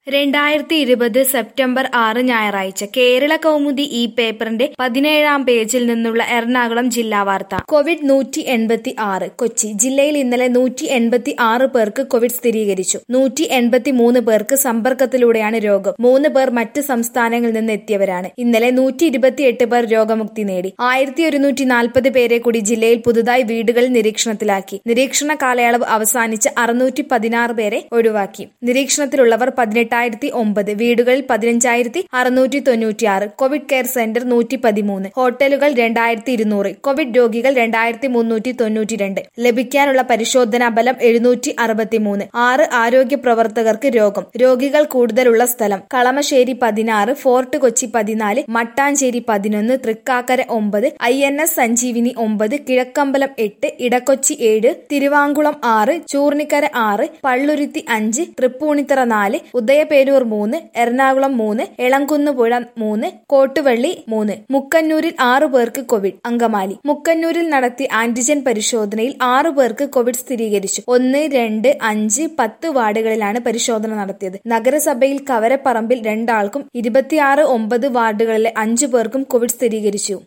രണ്ടായിരത്തി ഇരുപത് സെപ്റ്റംബർ ആറ് ഞായറാഴ്ച കേരള കൗമുദി ഈ പേപ്പറിന്റെ പതിനേഴാം പേജിൽ നിന്നുള്ള എറണാകുളം ജില്ലാ വാർത്ത കോവിഡ് നൂറ്റി എൺപത്തി ആറ് കൊച്ചി ജില്ലയിൽ ഇന്നലെ നൂറ്റി എൺപത്തി ആറ് പേർക്ക് കോവിഡ് സ്ഥിരീകരിച്ചു നൂറ്റി എൺപത്തി മൂന്ന് പേർക്ക് സമ്പർക്കത്തിലൂടെയാണ് രോഗം മൂന്ന് പേർ മറ്റ് സംസ്ഥാനങ്ങളിൽ നിന്ന് എത്തിയവരാണ് ഇന്നലെ നൂറ്റി ഇരുപത്തിയെട്ട് പേർ രോഗമുക്തി നേടി ആയിരത്തി ഒരുന്നൂറ്റി നാൽപ്പത് പേരെ കൂടി ജില്ലയിൽ പുതുതായി വീടുകളിൽ നിരീക്ഷണത്തിലാക്കി നിരീക്ഷണ കാലയളവ് അവസാനിച്ച് അറുന്നൂറ്റി പതിനാറ് പേരെ ഒഴിവാക്കി നിരീക്ഷണത്തിലുള്ളവർ പതിനെട്ടായിരത്തി ഒമ്പത് വീടുകളിൽ പതിനഞ്ചായിരത്തി അറുന്നൂറ്റി തൊണ്ണൂറ്റിയാറ് കോവിഡ് കെയർ സെന്റർ നൂറ്റി പതിമൂന്ന് ഹോട്ടലുകൾ രണ്ടായിരത്തി ഇരുന്നൂറ് കോവിഡ് രോഗികൾ രണ്ടായിരത്തി മുന്നൂറ്റി തൊണ്ണൂറ്റി രണ്ട് ലഭിക്കാനുള്ള പരിശോധനാ ബലം എഴുന്നൂറ്റി അറുപത്തിമൂന്ന് ആറ് ആരോഗ്യ പ്രവർത്തകർക്ക് രോഗം രോഗികൾ കൂടുതലുള്ള സ്ഥലം കളമശ്ശേരി പതിനാറ് ഫോർട്ട് കൊച്ചി പതിനാല് മട്ടാഞ്ചേരി പതിനൊന്ന് തൃക്കാക്കര ഒമ്പത് ഐ എൻ എസ് സഞ്ജീവിനി ഒമ്പത് കിഴക്കമ്പലം എട്ട് ഇടക്കൊച്ചി ഏഴ് തിരുവാങ്കുളം ആറ് ചൂർണിക്കര ആറ് പള്ളുരുത്തി അഞ്ച് തൃപ്പൂണിത്തറ നാല് ഉദയപേരൂർ മൂന്ന് എറണാകുളം മൂന്ന് എളങ്കുന്നുപുഴ മൂന്ന് കോട്ടുവള്ളി മൂന്ന് മുക്കന്നൂരിൽ ആറു പേർക്ക് കോവിഡ് അങ്കമാലി മുക്കന്നൂരിൽ നടത്തിയ ആന്റിജൻ പരിശോധനയിൽ ആറു പേർക്ക് കോവിഡ് സ്ഥിരീകരിച്ചു ഒന്ന് രണ്ട് അഞ്ച് പത്ത് വാർഡുകളിലാണ് പരിശോധന നടത്തിയത് നഗരസഭയിൽ കവരപ്പറമ്പിൽ രണ്ടാൾക്കും ഇരുപത്തിയാറ് ഒമ്പത് വാർഡുകളിലെ അഞ്ചു പേർക്കും കോവിഡ് സ്ഥിരീകരിച്ചു